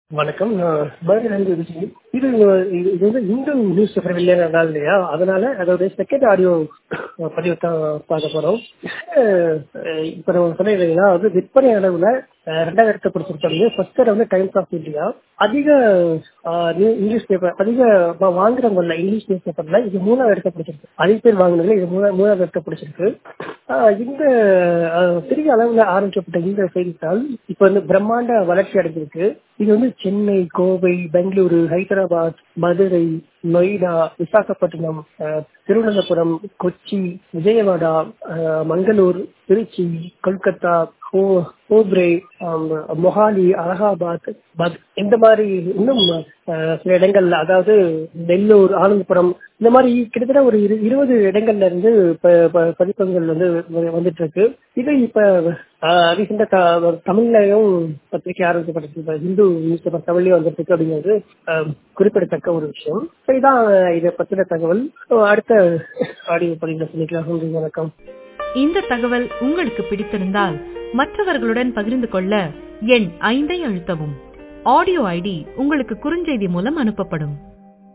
வணக்கம் நான் பேர்லேருந்து விஜய் இது இது இது வந்து இந்து நியூஸ் பேப்பர் வெளியான நாள் இல்லையா அதனால அதோட செகண்ட் ஆடியோ பதிவு தான் பார்க்க போறோம் இப்போ நம்ம சொன்ன இல்லைங்களா வந்து விற்பனை அளவில் ரெண்டாவது இடத்தை பிடிச்சிருக்காங்க ஃபர்ஸ்ட் இடம் வந்து டைம்ஸ் ஆஃப் இந்தியா அதிக ஆஹ், நியூ- இங்கிலீஷ் பேப்பர் அதிக வா- வாங்குறவங்கல்ல இங்கிலீஷ் நியூஸ் பேப்பர்ல இது மூணாவது இடத்தை பிடிச்சிருக்கு அதிக பேர் வாங்குனதுல இது மூணா மூணாவது இடத்தை பிடிச்சிருக்கு ஆஹ், இந்த ஆஹ், பெரிய அளவில் ஆரம்பிக்கப்பட்ட இந்த செய்தித்தாள் இப்போ வந்து பிரம்மாண்ட வளர்ச்சி அடைஞ்சிருக்கு இது வந்து சென்னை கோவை பெங்களூரு ஹைதராபாத் மதுரை நொய்டா விசாகப்பட்டினம் ஆஹ், திருவனந்தபுரம் கொச்சி விஜயவாடா ஆஹ், மங்களூர் திருச்சி கொல்கத்தா ஹோ ஹோப்ரே ஆம், மொஹாலி அலகாபாத் பத் இந்த மாதிரி இன்னும் ஆஹ், சில இடங்கள்ல அதாவது நெல்லூர் ஆனந்தபுரம் இந்த மாதிரி கிட்டத்தட்ட ஒரு இரு- இருபது இடங்கள்ல இருந்து ப- ப- பதிப்பகங்கள் வந்து வ- வந்துட்டு இருக்கு இது இப்ப ரீசெண்டா தமிழ்லயும் பத்திரிகை ஆரம்பிக்கப்பட்டிருக்கு இப்ப ஹிந்து நியூஸ் பேப்பர் தமிழ்லயும் வந்துருக்கு அப்படிங்கிறது ஆஹ், குறிப்பிடத்தக்க ஒரு விஷயம் So, இதான் இதை பத்தின தகவல் So, அடுத்த ஆடியோ பதிவுல சொல்லிக்கலாம் நன்றி வணக்கம் இந்த தகவல் உங்களுக்கு பிடித்திருந்தால் மற்றவர்களுடன் பகிர்ந்து கொள்ள எண் ஐந்தை அழுத்தவும் ஆடியோ ஐடி உங்களுக்கு குறுஞ்செய்தி மூலம் அனுப்பப்படும்